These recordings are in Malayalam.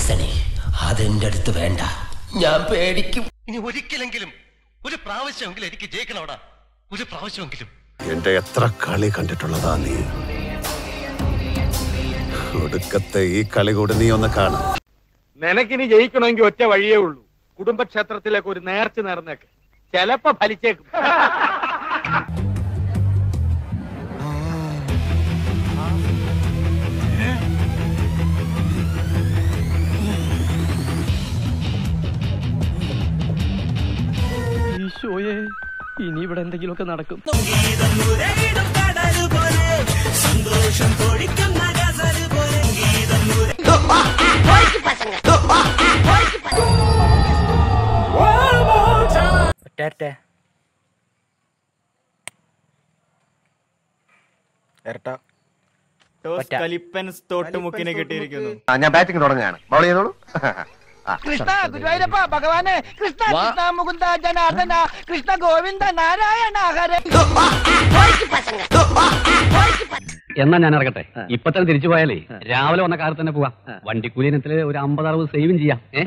ആസനെ അതെന്റെ അടുത്ത് വേണ്ട ഞാൻ പേടിക്കും ഇനി ഒരിക്കലെങ്കിലും ഒരു പ്രാവശ്യമെങ്കിലും എനിക്ക് ജയിക്കണോടാ ഒരു പ്രാവശ്യമെങ്കിലും എന്റെ എത്ര കളി കണ്ടിട്ടുള്ളതാ നീ ഒടുക്കത്തെ ഈ കളി കൂടി നീ ഒന്ന് കാണും നിനക്കിനി ജയിക്കണമെങ്കിൽ ഒറ്റ വഴിയേ ഉള്ളൂ കുടുംബക്ഷേത്രത്തിലേക്ക് ഒരു നേർച്ച നേർന്നേക്ക് ചെലപ്പോ ഫലിച്ചേക്കും ഈശോയെ ഇനി ഇവിടെ എന്തെങ്കിലുമൊക്കെ നടക്കും കലിപ്പൻസ് തോട്ടുമുക്കിനെ കിട്ടിയിരിക്കുന്നു ഞാൻ ബാറ്റിംഗ് തുടങ്ങുകയാണ് ബൗൾ ചെയ്തോളൂ കൃഷ്ണ ഗുരുവായൂരപ്പ ഭഗവാനെ കൃഷ്ണ കൃഷ്ണ മുകുന്ദ ജനാർദ്ദന കൃഷ്ണ ഗോവിന്ദ നാരായണ ഹരേ എന്നാ ഞാൻ ഇറങ്ങട്ടെ ഇപ്പൊ തന്നെ തിരിച്ചു പോയാലേ രാവിലെ വന്ന കാലത്ത് തന്നെ പോവാം വണ്ടിക്കൂലി ഇനത്തില് ഒരു അമ്പത് അറുപത് സേവും ചെയ്യാം ഏ?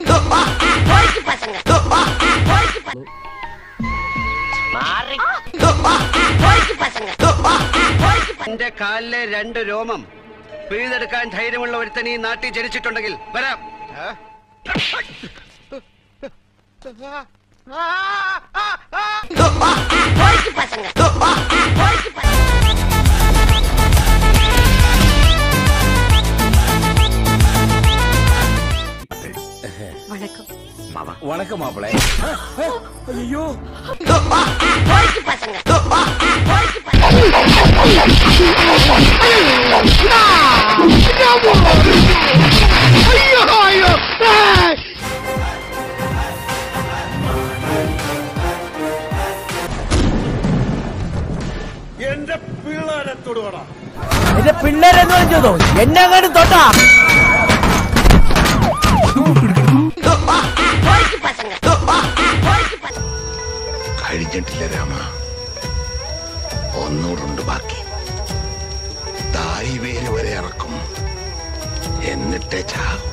എന്റെ കാലിലെ രണ്ട് രോമം പിഴുതെടുക്കാൻ ധൈര്യമുള്ള ഒരുത്തൻ ഈ നാട്ടിൽ ജനിച്ചിട്ടുണ്ടെങ്കിൽ വരാം வணக்கம் மாப்பிள എന്റെ പിള്ളേരെന്ന് വിളിച്ചതോ എന്നെ അങ്ങോട്ട് തൊട്ടാ കഴിഞ്ഞിട്ടില്ല രാമ ഒന്നൂടുണ്ട് ബാക്കി തായ് വേര് വരെ ഇറക്കും എന്നിട്ടേ ചാകും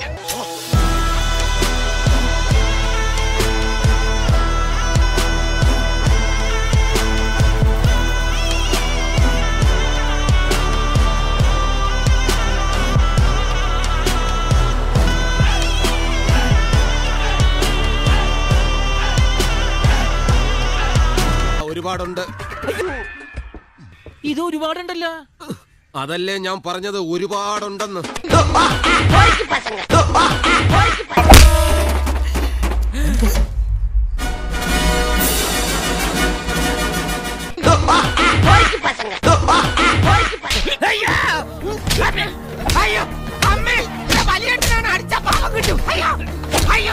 ഒരുപാടുണ്ട് ഇത് ഒരുപാടുണ്ടല്ലോ അതല്ലേ ഞാൻ പറഞ്ഞത് ഒരുപാടുണ്ടെന്ന് അയ്യോ അമ്മേ വലിയേട്ടനാണ് അടിച്ച പാവം കിട്ടും അയ്യോ അയ്യോ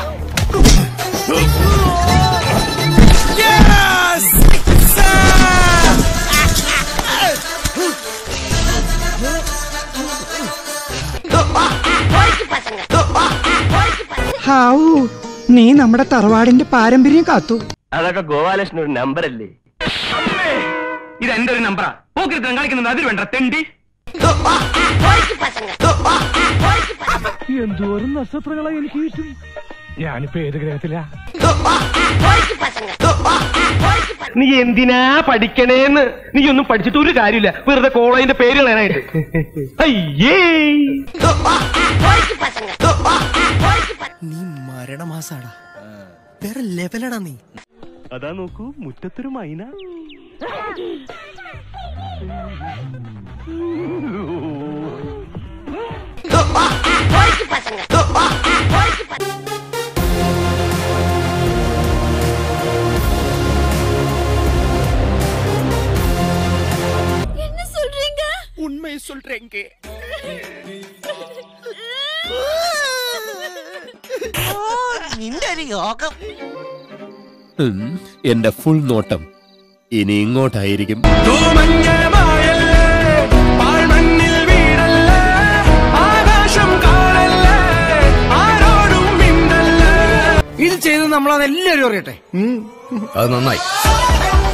ഹാവൂ നീ നമ്മുടെ തറവാടിന്റെ പാരമ്പര്യം കാത്തു അതൊക്കെ ഗോപാലകൃഷ്ണൻ ഒരു നമ്പർ അല്ലേ ഇത് എന്റെ ഒരു നമ്പറാ പോക്കിരുത്തം കാണിക്കുന്നത് അതിൽ വേണ്ട തെണ്ടി എന്തോരം നക്ഷത്രങ്ങളെ എനിക്ക് കിട്ടും ഞാനിപ്പോ ഏത് ഗ്രഹത്തിലാ നീ എന്തിനാ പഠിക്കണേന്ന് നീ ഒന്നും പഠിച്ചിട്ട് ഒരു കാര്യമില്ല വെറുതെ കോളേജിന്റെ പേര് കളയാനായിട്ട് അയ്യേ നീ മരണമാസാടാ വേറെ ലെവലടാ നീ അതാ നോക്കൂ മുറ്റത്തൊരു മൈന என்ன சொல்றீங்க ഉണ്മ சொல்றேங்க നിന്റെ ഒരു യോഗം എന്റെ ഫുൾ നോട്ടം ഇനി ഇങ്ങോട്ടായിരിക്കും ഇത് ചെയ്ത് നമ്മളതെല്ലാരും അറിയട്ടെ അത് നന്നായി